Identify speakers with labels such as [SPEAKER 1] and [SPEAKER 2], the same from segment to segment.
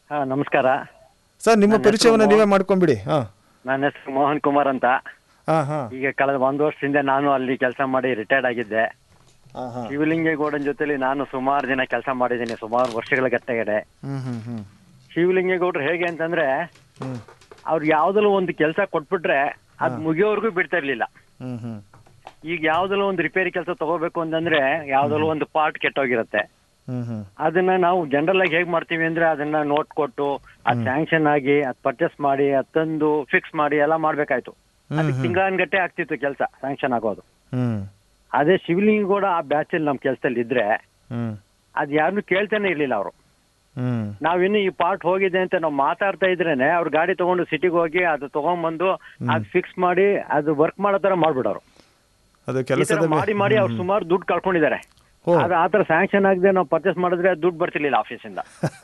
[SPEAKER 1] ಹಾ ನಮಸ್ಕಾರ
[SPEAKER 2] ಸರ್ ನಿಮ್ಮ ಪರಿಚಯವನ್ನು ನೀವೇ ಮಾಡ್ಕೊಂಬಿಡಿ ಹಾಂ
[SPEAKER 1] ನನ್ನ ಹೆಸರು ಮೋಹನ್ ಕುಮಾರ್ ಅಂತ
[SPEAKER 2] ಹಾಂ ಹಾಂ
[SPEAKER 1] ಈಗ ಕಳೆದ ಒಂದು ವರ್ಷದಿಂದ ನಾನು ಅಲ್ಲಿ ಕೆಲಸ ಮಾಡಿ ರಿಟೈರ್ಡ್ ಆಗಿದ್ದೆ
[SPEAKER 2] ಹಾಂ ಹಾಂ
[SPEAKER 1] ಶಿವಲಿಂಗೇಗೌಡನ ಜೊತೆಲಿ ನಾನು ಸುಮಾರು ದಿನ ಕೆಲಸ ಮಾಡಿದ್ದೀನಿ ಸುಮಾರು ವರ್ಷಗಳ ಗಟ್ಟೆಗಡೆ
[SPEAKER 2] ಹ್ಞೂ ಹ್ಞೂ ಹ್ಞೂ
[SPEAKER 1] ಶಿವಲಿಂಗೇಗೌಡರು ಹೇಗೆ ಅಂತಂದ್ರೆ
[SPEAKER 2] ಹ್ಞೂ
[SPEAKER 1] ಅವ್ರು ಯಾವ್ದಲ್ಲೂ ಒಂದು ಕೆಲಸ ಕೊಟ್ಬಿಟ್ರೆ ಅದ್ ಮುಗಿಯೋವರೆಗೂ ಬಿಡ್ತಾ ಇರ್ಲಿಲ್ಲ
[SPEAKER 2] ಹ್ಞೂ ಹ್ಞೂ
[SPEAKER 1] ಈಗ ಯಾವ್ದಲ್ಲೂ ಒಂದು ರಿಪೇರಿ ಕೆಲಸ ತಗೋಬೇಕು ಅಂತಂದ್ರೆ ಯಾವ್ದಲ್ಲೂ ಒಂದು ಪಾರ್ಟ್ ಕೆಟ್ಟೋಗಿರುತ್ತೆ
[SPEAKER 2] ಹ್ಞೂ ಹ್ಞೂ
[SPEAKER 1] ಅದನ್ನ ನಾವು ಜನರಲ್ ಆಗಿ ಹೇಗ್ ಮಾಡ್ತೀವಿ ಅಂದ್ರೆ ಅದನ್ನ ನೋಟ್ ಕೊಟ್ಟು ಅದ್ ಸ್ಯಾಂಕ್ಷನ್ ಆಗಿ ಅದ್ ಪರ್ಚೇಸ್ ಮಾಡಿ ಅದ್ ತಂದು ಫಿಕ್ಸ್ ಮಾಡಿ ಎಲ್ಲ ಮಾಡ್ಬೇಕಾಯ್ತು ಅದಕ್ಕೆ ತಿಂಗಳನ್ಗಟ್ಟೆ ಆಗ್ತಿತ್ತು ಕೆಲಸ ಸ್ಯಾಂಕ್ಷನ್ ಆಗೋದು
[SPEAKER 2] ಹ್ಞೂ
[SPEAKER 1] ಅದೇ ಶಿವಲಿಂಗೇಗೌಡ ಆ ಬ್ಯಾಚ್ ಅಲ್ಲಿ ನಮ್ ಕೆಲ್ಸದಲ್ಲಿ ಇದ್ರೆ
[SPEAKER 2] ಹ್ಞೂ
[SPEAKER 1] ಅದ್ ಯಾರನ್ನು ಕೇಳ್ತಾನೆ ಇರ್ಲಿಲ್ಲ ಅವರು
[SPEAKER 2] ಹ್ಞೂ
[SPEAKER 1] ನಾವಿನ್ನು ಈ ಪಾರ್ಟ್ ಹೋಗಿದೆ ಅಂತ ನಾವು ಮಾತಾಡ್ತಾ ಇದ್ರೇನೆ ಅವ್ರ ಗಾಡಿ ತಗೊಂಡು ಸಿಟಿಗೆ ಹೋಗಿ ಅದು ತಗೊಂಡ್ಬಂದು ಅದ್ ಫಿಕ್ಸ್ ಮಾಡಿ ಅದು ವರ್ಕ್ ಮಾಡೋ ತರ ಮಾಡ್ಬಿಡೋರು
[SPEAKER 2] ಅದು
[SPEAKER 1] ಈ ತರ
[SPEAKER 2] ಕೆಲಸದ
[SPEAKER 1] ಮಾಡಿ ಮಾಡಿ ಅವ್ರು ಸುಮಾರು ದುಡ್ಡು ಕಳ್ಕೊಂಡಿದ್ದಾರೆ
[SPEAKER 2] ಓ.
[SPEAKER 1] ಅದು ಆತರ ಸ್ಯಾಂಕ್ಷನ್ ಆಗದೆ ನಾವು ಪರ್ಚೇಸ್ ಮಾಡಿದ್ರೆ ದುಡ್ಡು ಬರ್ತಿರ್ಲಿಲ್ಲ ಆಫೀಸಿಂದ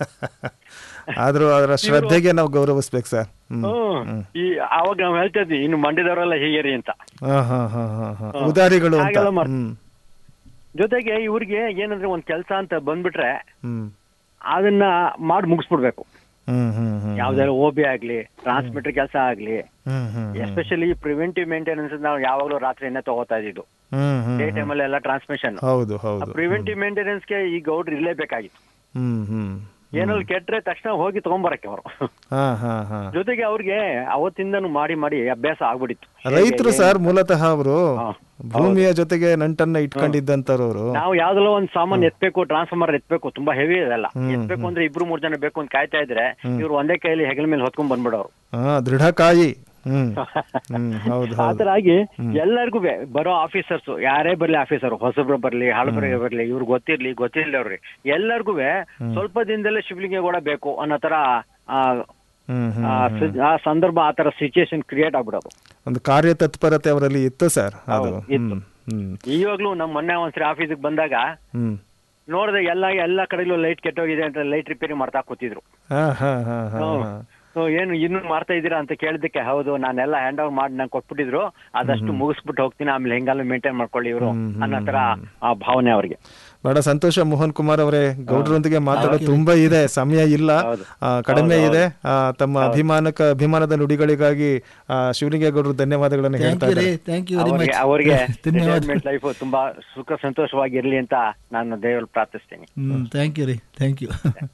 [SPEAKER 2] ಆದ್ರೂ ಅದರ ಶ್ರದ್ಧೆಗೆ ನಾವು ಗೌರವಿಸ್ಬೇಕು ಸರ್ ಹ್ಮ್
[SPEAKER 1] ಹ್ಮ್ ಈ ಅವಾಗ ನಾವ್ ಹೇಳ್ತಾ ಇದ್ವಿ ಇನ್ನು ಮಂಡ್ಯದವರೆಲ್ಲ ಹೀಗೇರಿ ಅಂತ
[SPEAKER 2] ಹಾ ಹಾ ಹಾ ಹಾ ಹಾ ಉದಾರಿಗಳು ಅಂತ
[SPEAKER 1] ಹಾಗೆಲ್ಲ ಮಾಡ್-
[SPEAKER 2] ಹ್ಮ್
[SPEAKER 1] ಜೊತೆಗೆ ಇವ್ರಿಗೆ ಏನಂದ್ರೆ ಒಂದ್ ಕೆಲಸ ಅಂತ ಬಂದ್ಬಿಟ್ರೆ
[SPEAKER 2] ಹ್ಮ್
[SPEAKER 1] ಅದನ್ನ ಮಾಡಿ ಮುಗಿಸ್ಬಿಡ್ಬೇಕು
[SPEAKER 2] ಹ್ಮ್ ಹ್ಮ್ ಹ್ಮ್
[SPEAKER 1] ಯಾವ್ದಾದ್ರು ಓ ಬಿ ಆಗ್ಲಿ ಟ್ರಾನ್ಸ್ಮಿಟರ್ ಕೆಲಸ ಆಗ್ಲಿ
[SPEAKER 2] hmm hmm
[SPEAKER 1] especially preventive maintenance ನಾವು ಯಾವಾಗಲೂ ರಾತ್ರಿನೇ ತಗೋತಾ ಇದ್ದಿದ್ದು
[SPEAKER 2] ಹ್ಮ್ ಹ್ಮ್
[SPEAKER 1] ಡೇ ಟೈಮಲ್ಲಿ ಎಲ್ಲ ಟ್ರಾನ್ಸ್ಮಿಷನ್
[SPEAKER 2] ಹೌದು ಹೌದು
[SPEAKER 1] ಪ್ರಿವೆಂಟಿವ್ ಮೇಂಟೆನೆನ್ಸ್ಗೆ ಈ ಗೌಡ್ರು ಇರ್ಲೇಬೇಕಾಗಿತ್ತು
[SPEAKER 2] ಹ್ಮ್ ಹ್ಮ್
[SPEAKER 1] ಏನಲ್ಲಿ ಕೆಟ್ರೆ ತಕ್ಷಣ ಹೋಗಿ ತಗೊಂಬರಕ್ಕೆ ಅವರು
[SPEAKER 2] ಹಾ ಹಾ ಹಾ
[SPEAKER 1] ಜೊತೆಗೆ ಅವ್ರಿಗೆ ಅವತ್ತಿಂದನು ಮಾಡಿ ಮಾಡಿ ಅಭ್ಯಾಸ ಆಗ್ಬಿಟ್ಟಿತ್ತು
[SPEAKER 2] ರೈತರು ಸರ್ ಮೂಲತಃ ಅವರು
[SPEAKER 1] ಹಾ.
[SPEAKER 2] ಭೂಮಿಯ ಜೊತೆಗೆ ನಂಟನ್ನ ಇಟ್ಕೊಂಡಿದ್ದಂತರವರು
[SPEAKER 1] ನಾವು ಯಾವ್ದಲ್ಲ ಒಂದ್ ಸಾಮಾನ್ ಎತ್ಬೇಕು ಟ್ರಾನ್ಸ್ಫಾರ್ಮರ್ ಎತ್ಬೇಕು ತುಂಬಾ ಹೆವಿ ಇದೆಲ್ಲ ಎತ್ಬೇಕು ಅಂದ್ರೆ ಇಬ್ರು ಮೂರ್ ಜನ ಬೇಕು ಅಂತ ಕಾಯ್ತಾ ಇದ್ರೆ ಇವ್ರು ಒಂದೇ ಕೈಯಲ್ಲಿ ಹೆಗಲ ಮೇಲೆ ಹೊತ್ಕೊಂಡ್ ಬಂದ್ಬಿಡೋರು
[SPEAKER 2] ಹಾ ದೃಢಕಾಯಿ ಹ್ಮ್ ಹ್ಮ್ ಹೌದು ಹೌದು
[SPEAKER 1] ಆತರ ಆಗಿ ಎಲ್ಲರಿಗೂ ಬರೋ ಆಫೀಸರ್ಸ್ ಯಾರೇ ಬರ್ಲಿ ಆಫೀಸರ್ ಹೊಸಬ್ರು ಬರ್ಲಿ ಹಳಬರಿಗೆ ಬರ್ಲಿ ಇವ್ರು ಗೊತ್ತಿರ್ಲಿ ಗೊತ್ತಿರ್ಲಿ ಎಲ್ಲರಿಗೂ ಸ್ವಲ್ಪ ದಿನದಲ್ಲೇ ಶಿವಲಿಂಗೇಗೌಡ ಬೇಕು ಅನ್ನೋ ತರ ಆ,
[SPEAKER 2] ಹ್ಮ್ ಹ್ಮ್
[SPEAKER 1] ಆ ಸಿ- ಆ ಸಂದರ್ಭ ಆ ತರ ಸಿಚುಯೇಷನ್ ಕ್ರಿಯೇಟ್ ಆಗ್ಬಿಡೋದು
[SPEAKER 2] ಒಂದು ಕಾರ್ಯ ತತ್ಪರತೆ ಅವರಲ್ಲಿ ಇತ್ತು ಸರ್ ಅದು
[SPEAKER 1] ಹೌದು, ಇತ್ತು.
[SPEAKER 2] ಹ್ಮ್ ಹ್ಮ್
[SPEAKER 1] ಇವಾಗ್ಲೂ ನಮ್ ಮೊನ್ನೆ ಒಂದ್ಸರಿ ಆಫೀಸಿಗೆ ಬಂದಾಗ
[SPEAKER 2] ಹ್ಮ್
[SPEAKER 1] ನೋಡಿದ್ರೆ ಎಲ್ಲ ಎಲ್ಲಾ ಕಡೆಲೂ ಲೈಟ್ ಕೆಟ್ಟೋಗಿದೆ ಅಂತ ಲೈಟ್ ರಿಪೇರಿ ಮಾಡ್ತಾ ಕೂತಿದ್ರು
[SPEAKER 2] ಹಾ ಹಾ ಹಾ ಹಾ ಹಾ
[SPEAKER 1] ಸೊ ಏನು ಇನ್ನು ಮಾಡ್ತಾ ಇದ್ದೀರಾ ಅಂತ ಕೇಳಿದಕ್ಕೆ ಹೌದು ನಾನೆಲ್ಲ ಹ್ಯಾಂಡ್ ಓವರ್ ಮಾಡಿ ನಂಗೆ ಕೊಟ್ಬಿಟ್ಟಿದ್ರು ಅದಷ್ಟು ಮುಗಿಸ್ಬಿಟ್ಟು ಹೋಗ್ತೀನಿ ಆಮೇಲೆ ಹೆಂಗಾಲು ಮೇಂಟೈನ್ ಮಾಡ್ಕೊಳ್ಳಿ ಇವರು ಅನ್ನೋ ತರ ಆ ಭಾವನೆ ಅವ್ರಿಗೆ
[SPEAKER 2] ಬಹಳ ಸಂತೋಷ ಮೋಹನ್ ಕುಮಾರ್ ಅವರೇ ಗೌಡ್ರೊಂದಿಗೆ ಮಾತಾಡೋದು ತುಂಬಾ ಇದೆ ಸಮಯ ಇಲ್ಲ
[SPEAKER 1] ಹೌದು.
[SPEAKER 2] ಆ, ಕಡಿಮೆ ಇದೆ ಆ, ತಮ್ಮ ಅಭಿಮಾನಕ ಅಭಿಮಾನದ ನುಡಿಗಳಿಗಾಗಿ ಆ, ಶಿವಲಿಂಗೇಗೌಡರು ಧನ್ಯವಾದಗಳನ್ನು ಹೇಳ್ತಾ
[SPEAKER 3] ಥ್ಯಾಂಕ್ ಯು ರೀ
[SPEAKER 2] ಇದ್ದಾರೆ
[SPEAKER 3] ಥ್ಯಾಂಕ್ ಯು ವೆರಿ
[SPEAKER 1] ಅವ್ರಿಗೆ
[SPEAKER 3] ಮಚ್
[SPEAKER 1] ಅವ್ರಿಗೆ
[SPEAKER 3] ಧನ್ಯವಾದ
[SPEAKER 1] ರಿಟೈರ್ಮೆಂಟ್ ಲೈಫ್ ತುಂಬಾ ಸುಖ ಸಂತೋಷವಾಗಿರ್ಲಿ ಅಂತ ನಾನು ದೇವರಲ್ಲಿ ಪ್ರಾರ್ಥಿಸ್ತೀನಿ
[SPEAKER 3] ಹ್ಮ್ ಥ್ಯಾಂಕ್ ಯು ರೀ ಥ್ಯಾಂಕ್ ಯು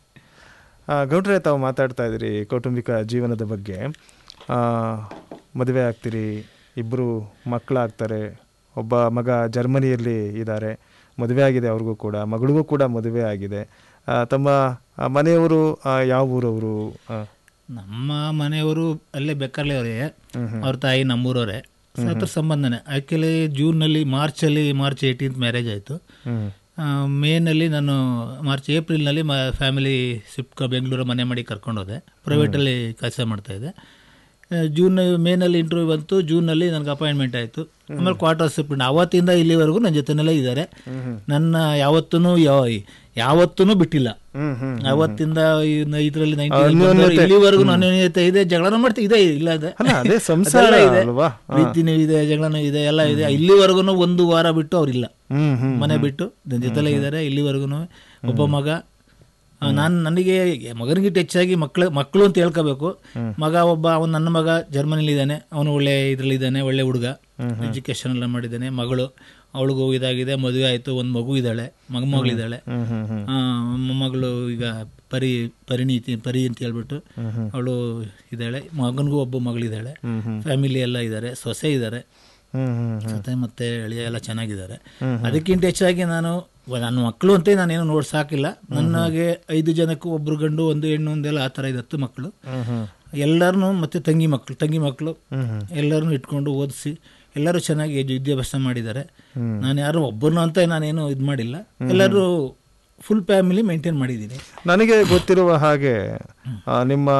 [SPEAKER 2] ಆ, ಗೌಡ್ರೆ ತಾವು ಮಾತಾಡ್ತಾ ಇದ್ದೀರಿ ಕೌಟುಂಬಿಕ ಜೀವನದ ಬಗ್ಗೆ ಆ, ಮದುವೆ ಆಗ್ತೀರಿ ಇಬ್ಬರು ಮಕ್ಕಳಾಗ್ತಾರೆ ಒಬ್ಬ ಮಗ ಜರ್ಮನಿಯಲ್ಲಿ ಇದ್ದಾರೆ ಮದುವೆ ಆಗಿದೆ ಅವ್ರಿಗೂ ಕೂಡ ಮಗಳಿಗೂ ಕೂಡ ಮದುವೆ ಆಗಿದೆ ಆ, ತಮ್ಮ ಆ, ಮನೆಯವರು ಆ, ಯಾವ ಊರವರು ಆ,
[SPEAKER 3] ನಮ್ಮ ಮನೆಯವರು ಅಲ್ಲೇ ಬೆಕ್ಕರ್ಲಿ ಅವರೇ ಅವ್ರ ತಾಯಿ ನಮ್ಮೂರವರೇ ಹತ್ರ ಸಂಬಂಧನೇ ಆ್ಯಕ್ಚುಲಿ ಜೂನ್ನಲ್ಲಿ ಮಾರ್ಚಲ್ಲಿ ಮಾರ್ಚ್ ಏಯ್ಟೀನ್ತ್ ಮ್ಯಾರೇಜ್ ಆಯಿತು
[SPEAKER 2] ಹ್ಮ್
[SPEAKER 3] ಮೇನಲ್ಲಿ ನಾನು ಮಾರ್ಚ್ ಏಪ್ರಿಲ್ನಲ್ಲಿ ಮ ಫ್ಯಾಮಿಲಿ ಶಿಫ್ಟ್ ಬೆಂಗಳೂರು ಮನೆ ಮಾಡಿ ಕರ್ಕೊಂಡು ಹೋದೆ ಪ್ರೈವೇಟಲ್ಲಿ ಕೆಲಸ ಮಾಡ್ತಾಯಿದ್ದೆ ಜೂನ್ ಮೇನಲ್ಲಿ ಇಂಟರ್ವ್ಯೂ ಬಂತು ಜೂನಲ್ಲಿ ನನಗೆ ಅಪಾಯಿಂಟ್ಮೆಂಟ್ ಆಯಿತು ಆಮೇಲೆ ಕ್ವಾರ್ಟರ್ ಶಿಫ್ಟ್ ಅವತ್ತಿಂದ ಇಲ್ಲಿವರೆಗೂ ನನ್ನ ಜೊತೆನಲ್ಲೇ ಇದ್ದಾರೆ ನನ್ನ ಯಾವತ್ತೂ ಯಾವ ಯಾವತ್ತೂ ಬಿಟ್ಟಿಲ್ಲ
[SPEAKER 2] ಹ್ಮ್ ಹ್ಮ್
[SPEAKER 3] ಅವತ್ತಿಂದ ಇದರಲ್ಲಿ ಇಲ್ಲಿವರೆಗೂ ಅನ್ಯೋನ್ಯತೆ ಇದೆ ಜಗಳನೂ ಮಾಡ್ತೀವಿ ಇದೆ ಇಲ್ಲ ಇದೆ
[SPEAKER 2] ಅಲ್ಲ ಅದೇ ಸಂಸಾರ
[SPEAKER 3] ಅದೆಲ್ಲ ಇದೆ
[SPEAKER 2] ಅಲ್ವಾ
[SPEAKER 3] ಪ್ರೀತಿನೂ ಇದೆ ಜಗಳನೂ ಇದೆ ಎಲ್ಲ ಇದೆ ಇಲ್ಲಿವರೆಗೂ ಒಂದು ವಾರ ಬಿಟ್ಟು ಅವ್ರಿಲ್ಲ
[SPEAKER 2] ಹ್ಮ್ ಹ್ಮ್
[SPEAKER 3] ಮನೆ ಬಿಟ್ಟು ನನ್ನ ಜೊತೆಲೇ ಇದ್ದಾರೆ ಇಲ್ಲಿವರೆಗೂ ಒಬ್ಬ ಮಗ ನಾನು ನನಗೆ ಮಗನಿಗಿಟ್ಟು ಹೆಚ್ಚಾಗಿ ಮಕ್ಕಳು ಮಕ್ಕಳು ಅಂತ ಹೇಳ್ಕೋಬೇಕು ಮಗ ಒಬ್ಬ ಅವನು ನನ್ನ ಮಗ ಜರ್ಮನಿಲಿ ಇದ್ದಾನೆ ಅವನು ಒಳ್ಳೆ ಇದರಲ್ಲಿದ್ದಾನೆ ಒಳ್ಳೆ ಹುಡುಗ ಎಜುಕೇಶನ್ ಎಲ್ಲ ಮಾಡಿದ್ದಾನೆ ಮಗಳು ಅವಳಿಗೂ ಇದಾಗಿದೆ ಮದುವೆ ಆಯಿತು ಒಂದು ಮಗು ಇದ್ದಾಳೆ ಮಗ ಮಗಳಿದ್ದಾಳೆ
[SPEAKER 2] ಹ್ಮ್ ಹ್ಮ್ ಹ್ಮ್
[SPEAKER 3] ಆ, ಮೊಮ್ಮಗಳು ಈಗ ಪರಿ ಪರಿಣೀತಿ ಪರಿ ಅಂತ ಹೇಳ್ಬಿಟ್ಟು ಅವಳು ಇದ್ದಾಳೆ ಮಗನಿಗೂ ಒಬ್ಬ ಮಗಳಿದ್ದಾಳೆ ಫ್ಯಾಮಿಲಿ ಎಲ್ಲ ಇದ್ದಾರೆ ಸೊಸೆ ಇದ್ದಾರೆ
[SPEAKER 2] ಹ್ಮ್ ಹ್ಮ್
[SPEAKER 3] ಸೊಸೆ ಮತ್ತೆ ಎಳೆಯ ಎಲ್ಲ ಚೆನ್ನಾಗಿದ್ದಾರೆ ಅದಕ್ಕಿಂತ ಹೆಚ್ಚಾಗಿ ನಾನು ವ- ನನ್ನ ಮಕ್ಕಳು ಅಂತ ನಾನೇನು ನೋಡಿ ಸಾಕಿಲ್ಲ ನನಗೆ ಐದು ಜನಕ್ಕೂ ಒಬ್ರು ಗಂಡು ಒಂದು ಹೆಣ್ಣು ಒಂದೆಲ್ಲ ಆ ಥರ ಇದೆ ಹತ್ತು ಮಕ್ಕಳು ಎಲ್ಲರನ್ನೂ ಮತ್ತೆ ತಂಗಿ ಮಕ್ಕಳು ತಂಗಿ ಮಕ್ಕಳು ಎಲ್ಲರನ್ನೂ ಇಟ್ಕೊಂಡು ಓದಿಸಿ ಎಲ್ಲರೂ ಚೆನ್ನಾಗಿ ಎಜು- ವಿದ್ಯಾಭ್ಯಾಸ ಮಾಡಿದ್ದಾರೆ ನಾನು ಯಾರು ಒಬ್ಬರನ್ನು ಅಂತ ನಾನೇನು ಇದು ಮಾಡಿಲ್ಲ ಎಲ್ಲರೂ ಫುಲ್ ಫ್ಯಾಮಿಲಿ ಮೇಂಟೈನ್ ಮಾಡಿದ್ದೀನಿ
[SPEAKER 2] ನನಗೆ ಗೊತ್ತಿರುವ ಹಾಗೆ ಆ, ನಿಮ್ಮ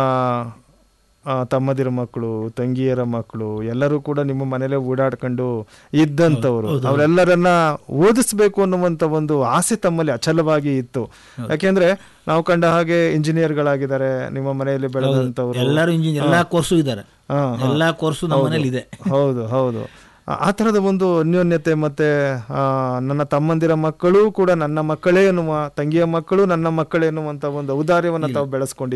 [SPEAKER 2] ಆ, ತಮ್ಮದಿರ ಮಕ್ಕಳು ತಂಗಿಯರ ಮಕ್ಕಳು ಎಲ್ಲರೂ ಕೂಡ ನಿಮ್ಮ ಮನೇಲೆ ಓಡಾಡ್ಕೊಂಡು ಇದ್ದಂಥವ್ರು ಅವರೆಲ್ಲರನ್ನ ಓದಿಸ್ಬೇಕು ಅನ್ನುವಂಥ ಒಂದು ಆಸೆ ತಮ್ಮಲ್ಲಿ ಅಚಲವಾಗಿ ಇತ್ತು ಯಾಕೆಂದ್ರೆ ನಾವು ಕಂಡ ಹಾಗೆ ಇಂಜಿನಿಯರ್ಗಳಾಗಿದ್ದಾರೆ ನಿಮ್ಮ ಮನೆಯಲ್ಲಿ ಬೆಳೆದಂಥವ್ರು
[SPEAKER 3] ಎಲ್ಲರೂ ಇಂಜಿನಿಯರ್ ಎಲ್ಲ ಕೋರ್ಸು ಇದ್ದಾರೆ
[SPEAKER 2] ಹಾ,
[SPEAKER 3] ಎಲ್ಲ ಕೋರ್ಸು ನಮ್ಮ ಮನೇಲಿ ಇದೆ
[SPEAKER 2] ಹೌದು ಹೌದು ಆ- ಆ ಥರದ ಒಂದು ಅನ್ಯೋನ್ಯತೆ ಮತ್ತೆ ಆ, ನನ್ನ ತಮ್ಮಂದಿರ ಮಕ್ಕಳು ಕೂಡ ನನ್ನ ಮಕ್ಕಳೇ ಎನ್ನುವ ತಂಗಿಯ ಮಕ್ಕಳು ನನ್ನ ಮಕ್ಕಳೇ ಎನ್ನುವಂತ ಒಂದು ಔದಾರ್ಯವನ್ನು ತಾವು ಬೆಳೆಸ್ಕೊಂಡಿದ್ದೀರಿ